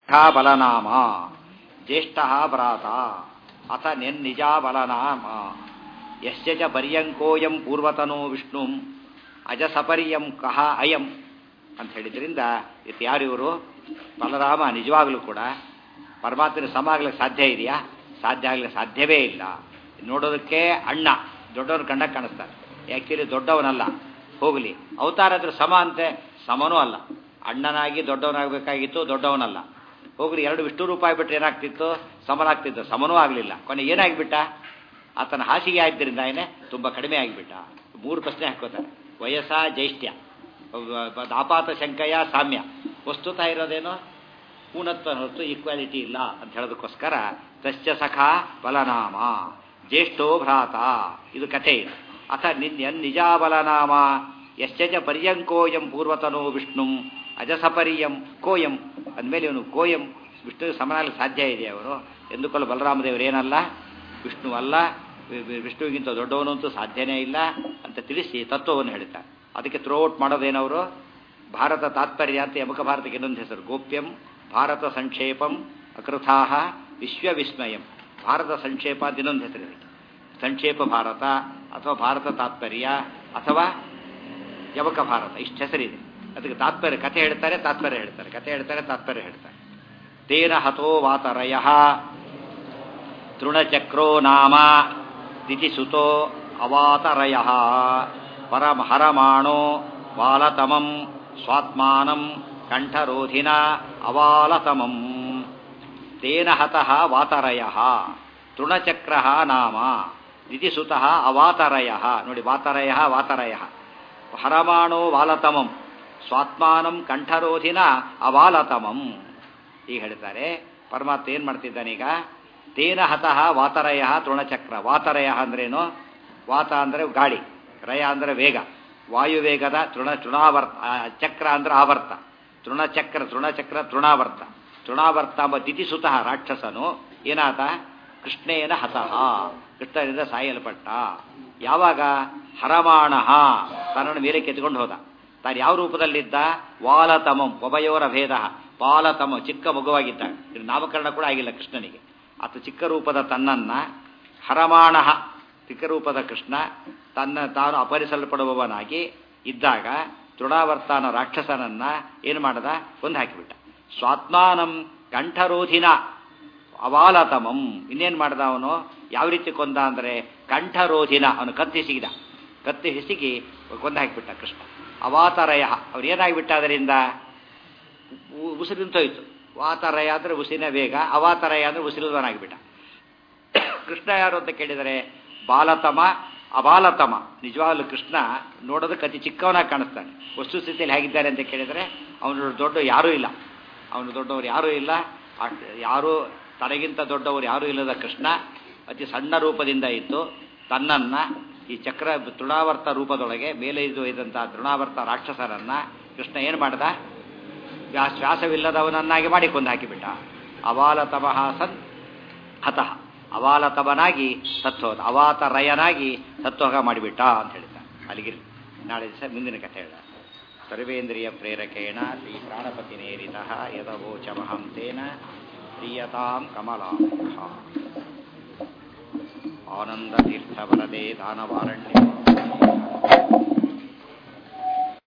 ಬಲನಾಮ ಜ್ಯೇಷ್ಠ ಭ್ರಾತ ಅಥ ನೆನ್ನಿಜಾ ಬಲನಾಮ ಯಶ್ಚ ಚ ಪರ್ಯಂಕೋಯಂ ಪೂರ್ವತನೋ ವಿಷ್ಣು ಅಜಸಪರ್ಯಂ ಕಹ ಅಯಂ ಅಂತ ಹೇಳಿದ್ರಿಂದ ಇದು ಯಾರು ಇವರು ಬಲರಾಮ ನಿಜವಾಗಲೂ ಕೂಡ ಪರಮಾತ್ಮನ ಸಮ ಆಗ್ಲಿಕ್ಕೆ ಸಾಧ್ಯ ಇದೆಯಾ ಸಾಧ್ಯ ಆಗ್ಲಿಕ್ಕೆ ಸಾಧ್ಯವೇ ಇಲ್ಲ ನೋಡೋದಕ್ಕೆ ಅಣ್ಣ ದೊಡ್ಡವನು ಕಂಡಕ್ಕೆ ಕಾಣಿಸ್ತಾನೆ ಆ್ಯಕ್ಚುಲಿ ದೊಡ್ಡವನಲ್ಲ ಹೋಗಲಿ ಅವತಾರ ಹತ್ರ ಸಮ ಅಂತೆ ಸಮನೂ ಅಲ್ಲ ಅಣ್ಣನಾಗಿ ದೊಡ್ಡವನಾಗಬೇಕಾಗಿತ್ತು ದೊಡ್ಡವನಲ್ಲ ಹೋಗ್ಲಿ ಎರಡು ವಿಷ್ಣು ರೂಪ ಆಗ್ಬಿಟ್ರೆ ಏನಾಗ್ತಿತ್ತು ಸಮನಾಗ್ತಿತ್ತು ಸಮನೂ ಆಗಲಿಲ್ಲ ಕೊನೆ ಏನಾಗ್ಬಿಟ್ಟ ಆತನ ಹಾಸಿಗೆ ಆದ್ದರಿಂದ ಏನೇ ತುಂಬ ಕಡಿಮೆ ಆಗಿಬಿಟ್ಟ ಮೂರು ಪ್ರಶ್ನೆ ಹಾಕೋತಾರೆ ವಯಸ್ಸ ಜೈಷ್ಟ್ಯ ಆಪಾತ ಶಂಕಯ ಸಾಮ್ಯ ವಸ್ತುತ ಇರೋದೇನೋ ಪೂರ್ಣತ್ವ ಹೊರತು ಈಕ್ವಾಲಿಟಿ ಇಲ್ಲ ಅಂತ ಹೇಳೋದಕ್ಕೋಸ್ಕರ ತಶ್ಚ ಸಖ ಬಲನಾಮ ಜ್ಯೇಷ್ಠೋ ಭ್ರಾತ ಇದು ಕಥೆ ಇದು ಅಥ ನಿನ್ಯ ನಿಜಾ ಬಲನಾಮ ಯಶ್ಚ ಪರ್ಯಂಕೋಯಂ ಪೂರ್ವತನೋ ವಿಷ್ಣು ಅಜಸಪರ್ಯಂ ಕೋಯಂ ಅಂದಮೇಲೆ ಇವನು ಕೋಯಂ ವಿಷ್ಣು ಸಮನಾಗಲು ಸಾಧ್ಯ ಇದೆ ಅವರು ಎಂದುಕೊಳ್ಳ ಬಲರಾಮದೇವರು ಏನಲ್ಲ ವಿಷ್ಣು ಅಲ್ಲ ವಿಷ್ಣುವಿಗಿಂತ ದೊಡ್ಡವನು ಅಂತೂ ಸಾಧ್ಯನೇ ಇಲ್ಲ ಅಂತ ತಿಳಿಸಿ ತತ್ವವನ್ನು ಹೇಳ್ತಾರೆ ಅದಕ್ಕೆ ಥ್ರೋಔಟ್ ಮಾಡೋದೇನವರು ಭಾರತ ತಾತ್ಪರ್ಯ ಅಂತ ಯಮಕ ಭಾರತಕ್ಕೆ ಇನ್ನೊಂದು ಹೆಸರು ಗೋಪ್ಯಂ ಭಾರತ ಸಂಕ್ಷೇಪಂ ಅಕೃಥಾ ವಿಶ್ವವಿಸ್ಮಯಂ ಭಾರತ ಸಂಕ್ಷೇಪ ಅಂತ ಇನ್ನೊಂದು ಹೆಸರು ಇದಕ್ಕೆ ಸಂಕ್ಷೇಪ ಭಾರತ ಅಥವಾ ಭಾರತ ತಾತ್ಪರ್ಯ ಅಥವಾ ಯಮಕ ಭಾರತ ಇಷ್ಟು ಹೆಸರಿದೆ ಅದಕ್ಕೆ ತಾತ್ಪರ್ಯ ಕಥೆ ಹೇಳ್ತಾರೆ ತಾತ್ಪರ್ಯ ಹೇಳ್ತಾರೆ ಕಥೆ ಹೇಳ್ತಾರೆ ತಾತ್ಪರ್ಯ ಹೇಳ್ತಾರೆ ತೇನ ಹತೋ ವಾತರಯ ತೃಣಚಕ್ರೋ ನಾಮ ದಿತಿಸುತೋ ಅವಾತರಯ ಪರಮಹರಮಾಣೋ ಬಾಲತಮಂ ಸ್ವಾತ್ಮಾನಂ ಕಂಠರೋಧಿನ ಅವಾಲತಮಂ ತೇನ ಹತಃ ವಾತರಯ ತೃಣಚಕ್ರ ನಾಮ ದಿತಿಸುತ ಅವಾತರಯ ನೋಡಿ ವಾತರಯ ವಾತರಯ ಹರಮಾಣೋ ವಾಲತಮಂ ಸ್ವಾತ್ಮಾನಂ ಕಂಠರೋಧಿನ ಅವಾಲತಮಂ ಈಗ ಹೇಳ್ತಾರೆ ಪರಮಾತ್ಮ ಏನು ಮಾಡ್ತಿದ್ದಾನೀಗ ತೇನ ಹತಃ ವಾತರಯ ತೃಣಚಕ್ರ ವಾತರಯ ಅಂದ್ರೇನು ವಾತ ಅಂದರೆ ಗಾಳಿ ರಯ ಅಂದರೆ ವೇಗ ವಾಯುವೇಗದ ತೃಣ ತೃಣಾವರ್ತ ಚಕ್ರ ಅಂದ್ರೆ ಆವರ್ತ ತೃಣಚಕ್ರ ತೃಣಚಕ್ರ ತೃಣಾವರ್ತ ತೃಣಾವರ್ತ ಎಂಬ ತಿಥಿಸುತಃ ರಾಕ್ಷಸನು ಏನಾತ ಕೃಷ್ಣೇನ ಹತಃ ಕೃಷ್ಣನಿಂದ ಸಾಯಲ್ಪಟ್ಟ ಯಾವಾಗ ಹರಮಾಣ ತನ್ನನ್ನು ಮೇಲೆ ಕೆತ್ಕೊಂಡು ಹೋದ ತಾನು ಯಾವ ರೂಪದಲ್ಲಿದ್ದ ವಾಲತಮಂ ಒಬಯೋರ ಭೇದ ಬಾಲತಮ ಚಿಕ್ಕ ಮಗುವಾಗಿದ್ದ ಇದು ನಾಮಕರಣ ಕೂಡ ಆಗಿಲ್ಲ ಕೃಷ್ಣನಿಗೆ ಆತ ಚಿಕ್ಕ ರೂಪದ ತನ್ನನ್ನ ಹರಮಾಣ ಚಿಕ್ಕ ರೂಪದ ಕೃಷ್ಣ ತನ್ನ ತಾನು ಅಪಹರಿಸಲ್ಪಡುವವನಾಗಿ ಇದ್ದಾಗ ತೃಣಾವರ್ತಾನ ರಾಕ್ಷಸನನ್ನ ಏನು ಮಾಡದ ಕೊಂದು ಹಾಕಿಬಿಟ್ಟ ಸ್ವಾತ್ಮಾನಂ ಕಂಠರೋಧಿನ ಅವಾಲತಮಂ ಇನ್ನೇನು ಮಾಡ್ದ ಅವನು ಯಾವ ರೀತಿ ಕೊಂದ ಅಂದರೆ ಕಂಠರೋಧಿನ ಅವನು ಕತ್ತಿ ಸಿಗಿದ ಕತ್ತಿ ಹಿಸಿಗಿ ಕೊಂದು ಹಾಕಿಬಿಟ್ಟ ಕೃಷ್ಣ ಅವಾತರಯ ಅವ್ರು ಏನಾಗಿಬಿಟ್ಟ ಅದರಿಂದ ಉಸಿರು ನಿಂತೋಯ್ತು ವಾತರಯ ಅಂದರೆ ಉಸಿರಿನ ವೇಗ ಅವಾತರಯ ಅಂದರೆ ಉಸಿರಿದವನಾಗಿಬಿಟ್ಟ ಕೃಷ್ಣ ಯಾರು ಅಂತ ಕೇಳಿದರೆ ಬಾಲತಮ ಅಬಾಲತಮ ನಿಜವಾಗಲೂ ಕೃಷ್ಣ ನೋಡೋದಕ್ಕೆ ಅತಿ ಚಿಕ್ಕವನಾಗಿ ಕಾಣಿಸ್ತಾನೆ ವಸ್ತು ಸ್ಥಿತಿಯಲ್ಲಿ ಹೇಗಿದ್ದಾರೆ ಅಂತ ಕೇಳಿದರೆ ಅವನು ದೊಡ್ಡ ಯಾರೂ ಇಲ್ಲ ಅವನು ದೊಡ್ಡವರು ಯಾರೂ ಇಲ್ಲ ಯಾರೂ ತನಗಿಂತ ದೊಡ್ಡವರು ಯಾರೂ ಇಲ್ಲದ ಕೃಷ್ಣ ಅತಿ ಸಣ್ಣ ರೂಪದಿಂದ ಇದ್ದು ತನ್ನನ್ನ ಈ ಚಕ್ರ ತೃಣಾವರ್ತ ರೂಪದೊಳಗೆ ಮೇಲೆ ಇದು ಇದ್ದಂಥ ತೃಣಾವರ್ತ ರಾಕ್ಷಸರನ್ನ ಕೃಷ್ಣ ಏನು ಮಾಡ್ದ ಶ್ವಾಸವಿಲ್ಲದವನನ್ನಾಗಿ ಮಾಡಿ ಕೊಂದು ಹಾಕಿಬಿಟ್ಟ ಅವಾಲತಮಃ ಸನ್ ಹತಃ ಅವಾಲತಮನಾಗಿ ಸತ್ತೋದ ಅವಾತರಯನಾಗಿ ಸತ್ತೋಗ ಮಾಡಿಬಿಟ್ಟ ಅಂತ ಹೇಳ್ತಾರೆ ಅಲ್ಲಿಗೆ ನಾಳೆ ದಿವಸ ಮುಂದಿನ ಕಥೆ ಹೇಳ ಸರ್ವೇಂದ್ರಿಯ ಪ್ರೇರಕೇಣ ಶ್ರೀ ಪ್ರಾಣಪತಿನೇರಿತ ಯದವೋಚಮಹಂ ತೇನ ಪ್ರಿಯತಾಂ ಕಮಲಾ ಆನಂದತೀರ್ಥವರದೆ ದಾನವಾರಣ್ಯ